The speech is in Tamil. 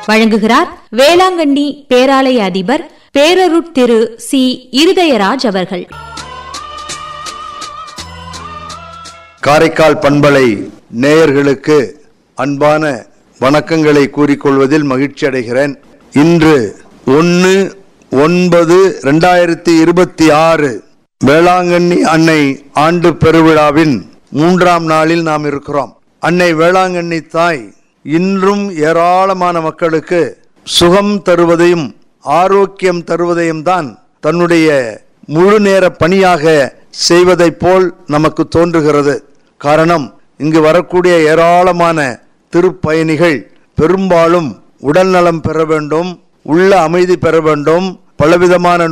வழங்குகிறார் வேளாங்கண்ணி பேராலய அதிபர் பேரருட் திரு சி இருதயராஜ் அவர்கள் காரைக்கால் பண்பலை நேயர்களுக்கு அன்பான வணக்கங்களை கூறிக்கொள்வதில் மகிழ்ச்சி அடைகிறேன் இன்று ஒன்று ஒன்பது ரெண்டாயிரத்தி இருபத்தி ஆறு வேளாங்கண்ணி அன்னை ஆண்டு பெருவிழாவின் மூன்றாம் நாளில் நாம் இருக்கிறோம் அன்னை வேளாங்கண்ணி தாய் இன்றும் ஏராளமான மக்களுக்கு சுகம் தருவதையும் ஆரோக்கியம் தருவதையும் தான் தன்னுடைய முழு நேர பணியாக செய்வதைப் போல் நமக்கு தோன்றுகிறது காரணம் இங்கு வரக்கூடிய ஏராளமான திருப்பயணிகள் பெரும்பாலும் உடல் நலம் பெற வேண்டும் உள்ள அமைதி பெற வேண்டும் பலவிதமான